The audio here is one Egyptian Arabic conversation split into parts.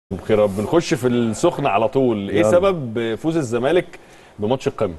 بخير رب بنخش في السخن على طول ايه يلا. سبب فوز الزمالك بماتش القمه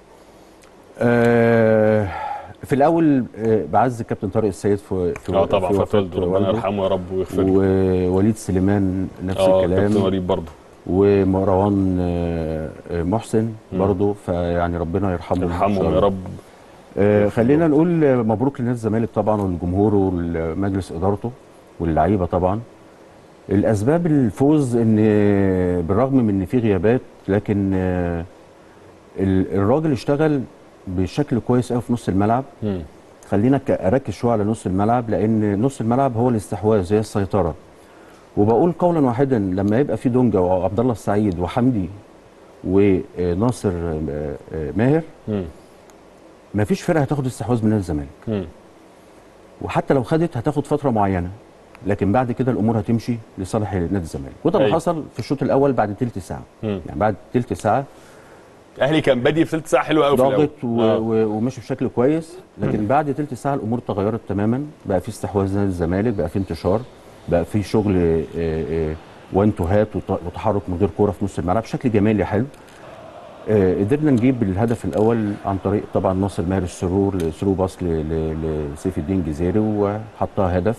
آه، في الاول آه، بعز الكابتن طارق السيد في في اه طبعا في فتولد وفاة ربنا والده. يرحمه يا رب ويغفر له ووليد سليمان نفس اه كابتن الكلام وليد برضه ومروان آه، آه، محسن مم. برضه فيعني ربنا يرحمه إن شاء يرحمه الله. يا رب آه، خلينا نقول آه، مبروك لنادي الزمالك طبعا والجمهور ومجلس ادارته واللعيبه طبعا الاسباب الفوز ان آه، بالرغم من ان في غيابات لكن آه، ال- الراجل اشتغل بشكل كويس قوي في نص الملعب مم. خلينا ك- اركز شويه على نص الملعب لان نص الملعب هو الاستحواذ هي السيطره وبقول قولا واحدا لما يبقى في دونجا وعبد الله السعيد وحمدي وناصر آه، آه، ماهر مم. مفيش فرقه هتاخد استحواذ من نادي الزمالك مم. وحتى لو خدت هتاخد فتره معينه لكن بعد كده الامور هتمشي لصالح نادي الزمالك وده اللي أيوة. حصل في الشوط الاول بعد تلت ساعه مم. يعني بعد تلت ساعه الاهلي كان بادي في ثلث ساعه حلوه قوي في الاول ضاغط و... آه. و... وماشي بشكل كويس لكن بعد تلت ساعه الامور تغيرت تماما بقى في استحواذ نادي الزمالك بقى في انتشار بقى في شغل آه، آه، وان تو هات وت- وتحرك من غير كوره في نص الملعب بشكل جمالي حلو آه، قدرنا نجيب الهدف الاول عن طريق طبعا ناصر ماهر السرور ثرو باص ل- ل- لسيف الدين جزيري وحطها هدف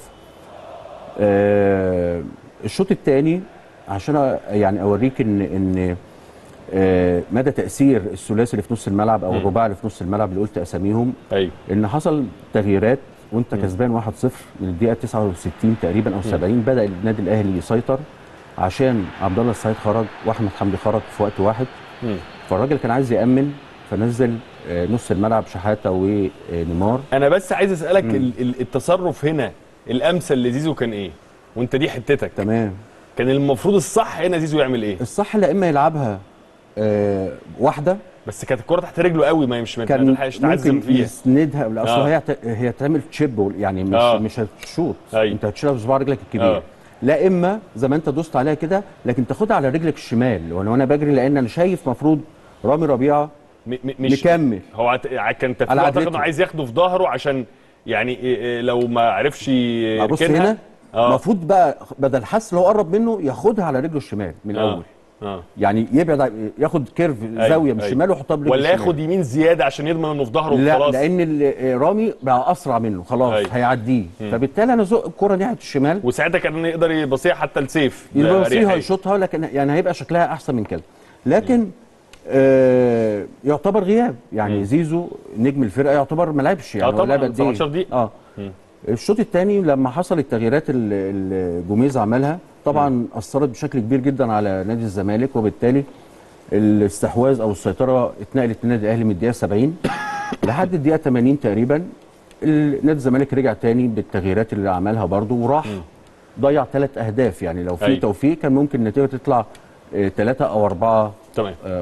آه، الشوط الثاني عشان أ- يعني اوريك ان ان آه، مدى تاثير الثلاثي اللي في نص الملعب او مم. الرباعي اللي في نص الملعب اللي قلت اساميهم ايوه ان حصل تغييرات وانت مم. كسبان 1-0 من الدقيقه 69 تقريبا او 70 بدا النادي الاهلي يسيطر عشان عبد الله السعيد خرج واحمد حمدي خرج في وقت واحد مم. فالراجل كان عايز يامن فنزل آه، نص الملعب شحاته ونيمار انا بس عايز اسالك مم. ال- ال- التصرف هنا الامثل لزيزو كان ايه وانت دي حتتك تمام كان المفروض الصح هنا زيزو يعمل ايه الصح لا اما يلعبها آه، واحده بس كانت الكره تحت رجله قوي ما مش ما كان تلحقش تعزم ممكن فيها يسندها اصل آه. هي هت- هي تعمل تشيب يعني مش آه. مش هتشوط أيوة. انت هتشيلها بصباع رجلك الكبير آه. لا اما زي ما انت دوست عليها كده لكن تاخدها على رجلك الشمال وانا وانا بجري لان انا شايف مفروض رامي ربيعه م- م- مش مكمل هو عت- كان تفكيره على اعتقد عدلته. انه عايز ياخده في ظهره عشان يعني إيه إيه لو ما عرفش ما بص يركنها هنا اه المفروض بقى بدل حس لو قرب منه ياخدها على رجله الشمال من آه. الاول اه يعني يبعد ع- ياخد كيرف أيوة، زاويه من أيوة. الشمال ويحطها برجله ولا الشمال. ياخد يمين زياده عشان يضمن انه في ظهره لا وخلاص لان ال- رامي بقى اسرع منه خلاص أيوة. هيعديه فبالتالي انا زق الكره ناحيه الشمال وساعتها كان يقدر يبصيها حتى لسيف يبقى فيها بأريحية. يشوطها لكن يعني هيبقى شكلها احسن من كده لكن آه يعتبر غياب يعني مم. زيزو نجم الفرقه يعتبر ما لعبش يعني آه هو طبعاً، لعب قد إيه؟ 17 دقيقة. اه مم. الشوط الثاني لما حصل التغييرات اللي اللي جوميز عملها طبعا اثرت بشكل كبير جدا على نادي الزمالك وبالتالي الاستحواذ او السيطره اتنقلت للنادي الاهلي من الدقيقه 70 لحد الدقيقه 80 تقريبا ال- نادي الزمالك رجع تاني بالتغييرات اللي عملها برضه وراح ضيع ثلاث اهداف يعني لو في أيوة. توفيق كان ممكن النتيجه تطلع ثلاثه او اربعه تمام آه،